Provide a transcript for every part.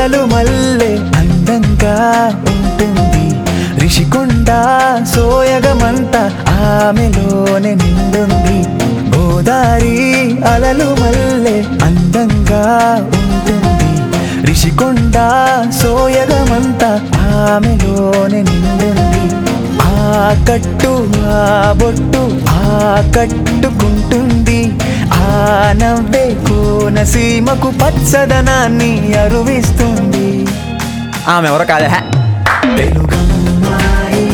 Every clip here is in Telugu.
అలలు మల్లె అందంగా ఉంటుంది రిషికొండ సోయగమంత ఆమెలోనే నిండుంది గోదారి అలలు మల్లె అందంగా ఉంటుంది రిషికొండ సోయగమంత ఆమెలోనే నిండుంది ఆ కట్టు ఆ బొట్టు ఆ కట్టుకుంటుంది ఆ నవ్వే కోనసీమకు పచ్చదనాన్ని అరువిస్తుంది ఆమె ఎవరో కాదే హే. తెలుగమ్మాయి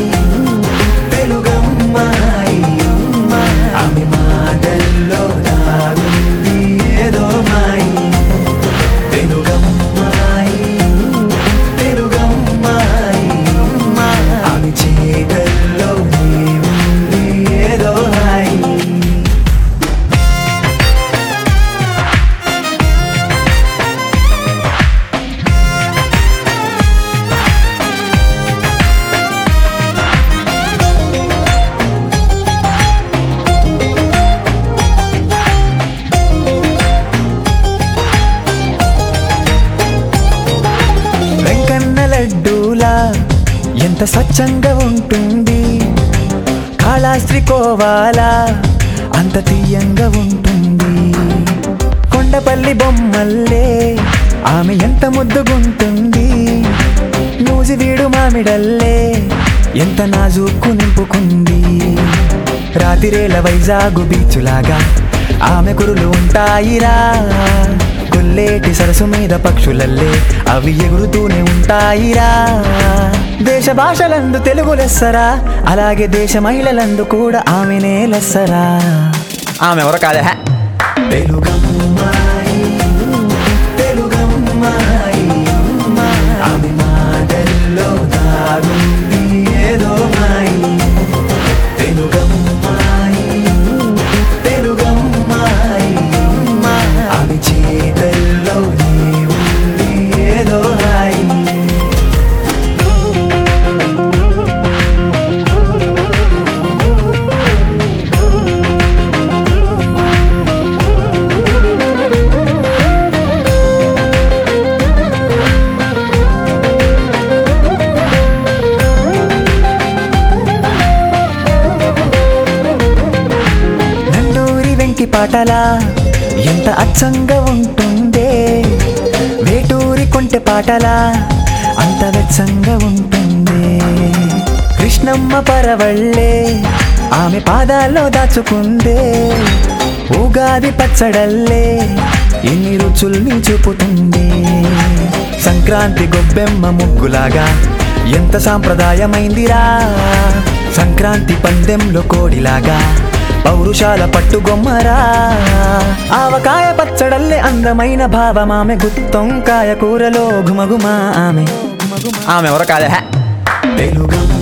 తెలుగమ్మాయి ఆమె మాటల్లో దాగుంది ఏదో మాయి తెలుగమ్మాయి తెలుగమ్మాయి ఆమె చేతల్లో ఉంది ఏదో హాయి వెంకన్న లడ్డూలా ఎంత స్వచ్ఛంగా ఉంటుంది కాళాస్త్రి కోవాలా అంత తీయంగా ఉంటుంది కొండపల్లి బొమ్మల్లే ఆమె ఎంత ముద్దుగుంటుంది నూజివీడు మామిడల్లే ఎంత నాజూకు నింపుకుంది రాతిరేల వైజాగు బీచులాగా ఆమె కురులు ఉంటాయిరా కొల్లేటి సరసు మీద పక్షులల్లే అవి ఎగురుతూనే ఉంటాయిరా దేశ భాషలందు తెలుగు లెస్సరా అలాగే దేశ మహిళలందు కూడా ఆమెనే లెస్సరా ఆమె ఎవరో కాదే హే. తెలుగమ్మాయి తెలుగమ్మాయి ఆమె మాటల్లో దాగుంది ఏదో మాయి తెలుగమ్మాయి తెలుగమ్మాయి ఆమె చేతల్లో ఉంది ఏదో హాయి నండూరి వెంకి పాటలా ఎంత అచ్చంగా ఉంటుందే వేటూరి కొంటె పాటలా అంత వెచ్చంగా ఉంటుంది కృష్ణమ్మ పరవళ్ళే ఆమె పాదాల్లో దాచుకుందే ఉగాది పచ్చడల్లే ఎన్ని రుచుల్ని చూపుతుంది సంక్రాంతి గొబ్బెమ్మ ముగ్గులాగా ఎంత సాంప్రదాయమైందిరా సంక్రాంతి పందెంలో కోడిలాగా పౌరుషాల పట్టుగొమ్మరా ఆవకాయ పచ్చడల్లే అందమైన భావమామె గుత్తొంకాయ కూరలో ఘుమఘుమ ఆమె ఆమె ఎవరో కాదే హే. తెలుగమ్మ